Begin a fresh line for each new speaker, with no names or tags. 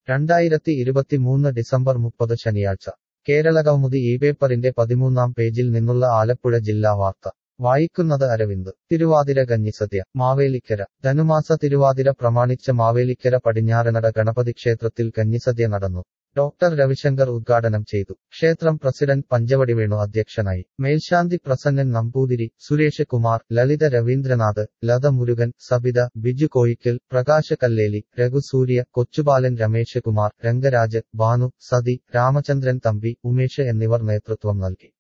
രണ്ടായിരത്തി ഇരുപത്തിമൂന്ന് ഡിസംബർ മുപ്പത് ശനിയാഴ്ച കേരളകൗമുദി ഈ പേപ്പറിന്റെ പതിമൂന്നാം പേജിൽ നിന്നുള്ള ആലപ്പുഴ ജില്ലാ വാർത്ത വായിക്കുന്നത് അരവിന്ദ് തിരുവാതിര കഞ്ഞിസദ്യ മാവേലിക്കര ധനുമാസ തിരുവാതിര പ്രമാണിച്ച് മാവേലിക്കര പടിഞ്ഞാറനട ഗണപതി ക്ഷേത്രത്തിൽ കഞ്ഞിസദ്യ നടന്നു ഡോക്ടർ രവിശങ്കർ ഉദ്ഘാടനം ചെയ്തു ക്ഷേത്രം പ്രസിഡന്റ് പഞ്ചവടി വേണു അധ്യക്ഷനായി മേൽശാന്തി പ്രസന്നൻ നമ്പൂതിരി സുരേഷ് കുമാർ ലളിത രവീന്ദ്രനാഥ് ലത മുരുകൻ സബിത ബിജു കോയിക്കൽ പ്രകാശ കല്ലേലി രഘുസൂര്യ കൊച്ചുബാലൻ രമേശ് കുമാർ രംഗരാജ് ഭാനു സതി രാമചന്ദ്രൻ തമ്പി ഉമേഷ് എന്നിവർ നേതൃത്വം നൽകി